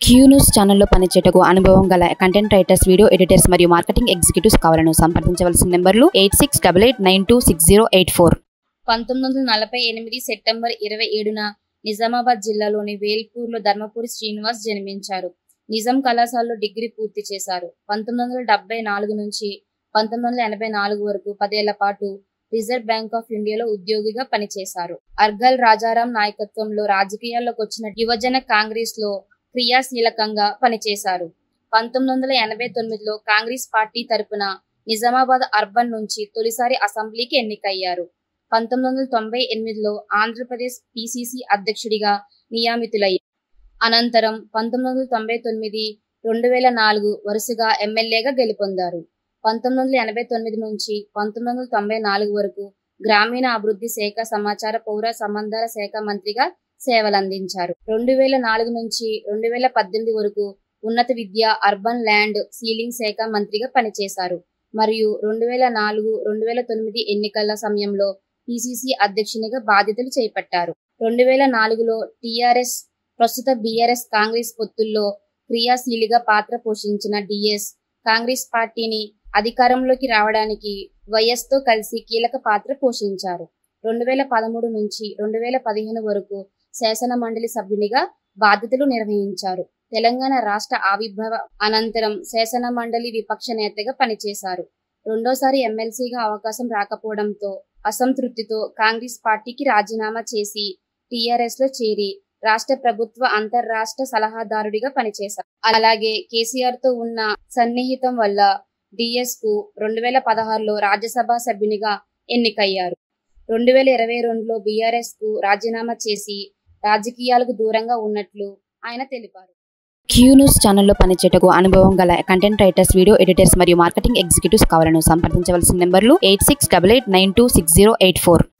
Q news ఛానల్లో పనిచేయటకు అనుభవం గల కంటెంట్ రైటర్స్ వీడియో ఎడిటర్స్ మరియు మార్కెటింగ్ ఎగ్జిక్యూటివ్స్ కావాలను సంప్రదించవలసిన నెంబర్లు eight six double eight nine two six zero eight four పంతొమ్మిది వందల నలభై ఎనిమిది సెప్టెంబర్ ఇరవై ఏడున నిజామాబాద్ జిల్లాలోని వేల్పూర్లో ధర్మపురి శ్రీనివాస్ జన్మించారు నిజాం కళాశాలలో డిగ్రీ పూర్తి చేశారు పంతొమ్మిది వందల డెబ్బై నాలుగు నుంచి పంతొమ్మిది వందల ఎనభై నాలుగు వరకు పదేళ్ల పాటు రిజర్వ్ బ్యాంక్ ఆఫ్ ఇండియాలో ఉద్యోగిగా పనిచేశారు అర్గల్ రాజారాం నాయకత్వంలో రాజకీయాల్లోకి వచ్చిన యువజన కాంగ్రెస్ లో క్రియాశీలకంగా పనిచేశారు పంతొమ్మిది వందల ఎనభై తొమ్మిదిలో కాంగ్రెస్ పార్టీ తరపున నిజామాబాద్ అర్బన్ నుంచి తొలిసారి అసెంబ్లీకి ఎన్నికయ్యారు పంతొమ్మిది వందల తొంభై ఎనిమిదిలో ఆంధ్రప్రదేశ్ పిసిసి అధ్యక్షుడిగా నియమితులయ్యారు అనంతరం పంతొమ్మిది వందల తొంభై తొమ్మిది రెండు వేల నాలుగు వరుసగా ఎమ్మెల్యేగా గెలుపొందారు పంతొమ్మిది వందల ఎనభై తొమ్మిది నుంచి పంతొమ్మిది వందల తొంభై నాలుగు వరకు గ్రామీణ అభివృద్ధి శాఖ సమాచార పౌర సంబంధాల శాఖ మంత్రిగా సేవలందించారు రెండు వేల నాలుగు నుంచి రెండు వేల పద్దెనిమిది వరకు ఉన్నత విద్య అర్బన్ ల్యాండ్ సీలింగ్ శాఖ మంత్రిగా పనిచేశారు మరియు రెండు వేల నాలుగు రెండు వేల తొమ్మిది ఎన్నికల సమయంలో పిసిసి అధ్యక్షునిగా బాధ్యతలు చేపట్టారు రెండు వేల నాలుగులో టిఆర్ఎస్ ప్రస్తుత బీఆర్ఎస్ కాంగ్రెస్ పొత్తుల్లో క్రియాశీలిగా పాత్ర పోషించిన డిఎస్ కాంగ్రెస్ పార్టీని అధికారంలోకి రావడానికి వైఎస్ తో కలిసి కీలక పాత్ర పోషించారు రెండు వేల పదమూడు నుంచి రెండు వేల పదిహేను వరకు శాసన మండలి సభ్యునిగా బాధ్యతలు నిర్వహించారు తెలంగాణ రాష్ట్ర ఆవిర్భావ అనంతరం శాసన మండలి విపక్ష నేతగా పనిచేశారు రెండోసారి ఎమ్మెల్సీగా అవకాశం రాకపోవడంతో అసంతృప్తితో కాంగ్రెస్ పార్టీకి రాజీనామా చేసి టీఆర్ఎస్ లో చేరి రాష్ట్ర ప్రభుత్వ అంతర్రాష్ట్ర సలహాదారుడిగా పనిచేశారు అలాగే కేసీఆర్ తో ఉన్న సన్నిహితం వల్ల డిఎస్ కు రెండు వేల పదహారులో రాజ్యసభ సభ్యునిగా ఎన్నికయ్యారు రెండు వేల ఇరవై రెండులో బీఆర్ఎస్ కు రాజీనామా చేసి రాజకీయాలకు దూరంగా ఉన్నట్లు ఆయన తెలిపారు క్యూ న్యూస్ ఛానల్లో పనిచేయటకు అనుభవం గల కంటెంట్ రైటర్స్ వీడియో ఎడిటర్స్ మరియు మార్కెటింగ్ ఎగ్జిక్యూటివ్స్ కావాలను సంప్రదించవలసిన నెంబర్లు eight six double eight nine two six zero eight four